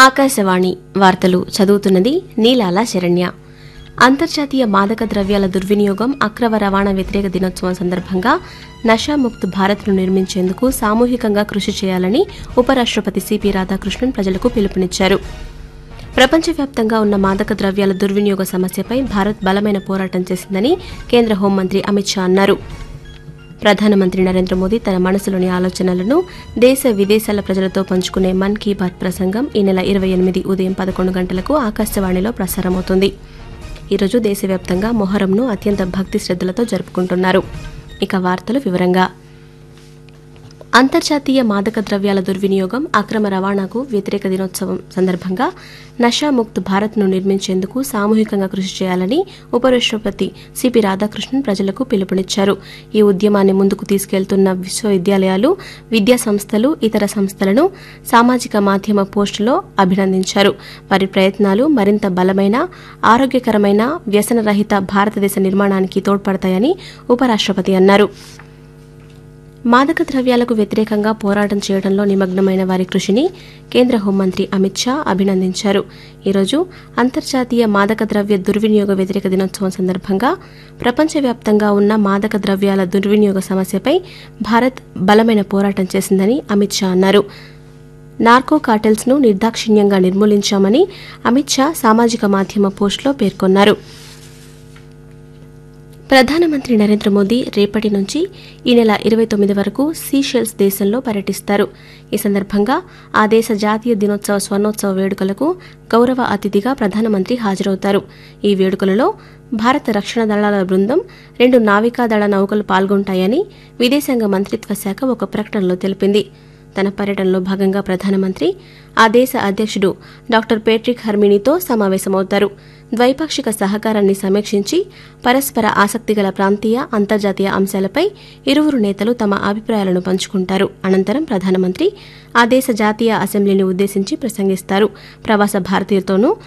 ఆకాశవాణి వార్తలు చదువుతున్నది నీలాల శరణ్య అంతర్జాతీయ మాదక ద్రవ్యాల దుర్వినియోగం అక్రమ రవాణా వ్యతిరేక దినోత్సవం సందర్భంగా నషాముక్త్ భారత్ను నిర్మించేందుకు సామూహికంగా కృషి చేయాలని ఉపరాష్ట్రపతి సిపి రాధాకృష్ణన్ ప్రజలకు పిలుపునిచ్చారు ప్రపంచవ్యాప్తంగా ఉన్న మాదక ద్రవ్యాల దుర్వినియోగ సమస్యపై భారత్ బలమైన పోరాటం చేసిందని కేంద్ర హోంమంత్రి అమిత్ షా అన్నారు ప్రధానమంత్రి నరేంద్ర మోదీ తన మనసులోని ఆలోచనలను దేశ విదేశాల ప్రజలతో పంచుకునే మన్ కీ బాత్ ప్రసంగం ఈ నెల ఇరవై ఎనిమిది ఉదయం పదకొండు గంటలకు ఆకాశవాణిలో ప్రసారమవుతుంది ఈరోజు దేశవ్యాప్తంగా మొహరంను అత్యంత భక్తి శ్రద్ధలతో జరుపుకుంటున్నారు ఇక వార్తలు వివరంగా అంతర్జాతీయ మాదక ద్రవ్యాల దుర్వినియోగం అక్రమ రవాణాకు వ్యతిరేక దినోత్సవం సందర్భంగా నషాముక్త్ భారత్ను నిర్మించేందుకు సామూహికంగా కృషి చేయాలని ఉపరాష్ట్రపతి సిపి రాధాకృష్ణన్ ప్రజలకు పిలుపునిచ్చారు ఈ ఉద్యమాన్ని ముందుకు తీసుకెళ్తున్న విశ్వవిద్యాలయాలు విద్యా సంస్థలు ఇతర సంస్థలను సామాజిక మాధ్యమ పోస్టులో అభినందించారు వారి ప్రయత్నాలు మరింత బలమైన ఆరోగ్యకరమైన వ్యసనరహిత భారతదేశ నిర్మాణానికి తోడ్పడతాయని ఉపరాష్ట్రపతి అన్నారు మాదక ద్రవ్యాలకు వ్యతిరేకంగా పోరాటం చేయడంలో నిమగ్నమైన వారి కృషిని కేంద్ర హోంమంత్రి అమిత్ షా అభినందించారు ఈరోజు అంతర్జాతీయ మాదక ద్రవ్య దుర్వినియోగ వ్యతిరేక దినోత్సవం సందర్భంగా ప్రపంచవ్యాప్తంగా ఉన్న మాదక ద్రవ్యాల దుర్వినియోగ సమస్యపై భారత్ బలమైన పోరాటం చేసిందని అమిత్ షా అన్నారు నార్కో కార్టెల్స్ ను నిర్దాక్షిణ్యంగా నిర్మూలించామని అమిత్ షా సామాజిక మాధ్యమ పోస్టులో పేర్కొన్నారు ప్రధానమంత్రి నరేంద్ర మోదీ రేపటి నుంచి ఈ నెల ఇరవై తొమ్మిది వరకు సీషెల్స్ దేశంలో పర్యటిస్తారు ఈ సందర్భంగా ఆ దేశ జాతీయ దినోత్సవ స్వర్ణోత్సవ వేడుకలకు గౌరవ అతిథిగా ప్రధానమంత్రి హాజరవుతారు ఈ వేడుకలలో భారత రక్షణ దళాల బృందం రెండు నావికాదళ నౌకలు పాల్గొంటాయని విదేశాంగ మంత్రిత్వ శాఖ ఒక ప్రకటనలో తెలిపింది తన పర్యటనలో భాగంగా ప్రధానమంత్రి ఆ దేశ అధ్యక్షుడు డాక్టర్ పేట్రిక్ హర్మినీతో సమావేశమవుతారు ద్వైపాక్షిక సహకారాన్ని సమీక్షించి పరస్పర ఆసక్తిగల ప్రాంతీయ అంతర్జాతీయ అంశాలపై ఇరువురు నేతలు తమ అభిప్రాయాలను పంచుకుంటారు అనంతరం ప్రధానమంత్రి ఆ దేశ జాతీయ అసెంబ్లీని ఉద్దేశించి ప్రసంగిస్తారు ప్రవాస భారతీయులతోనూ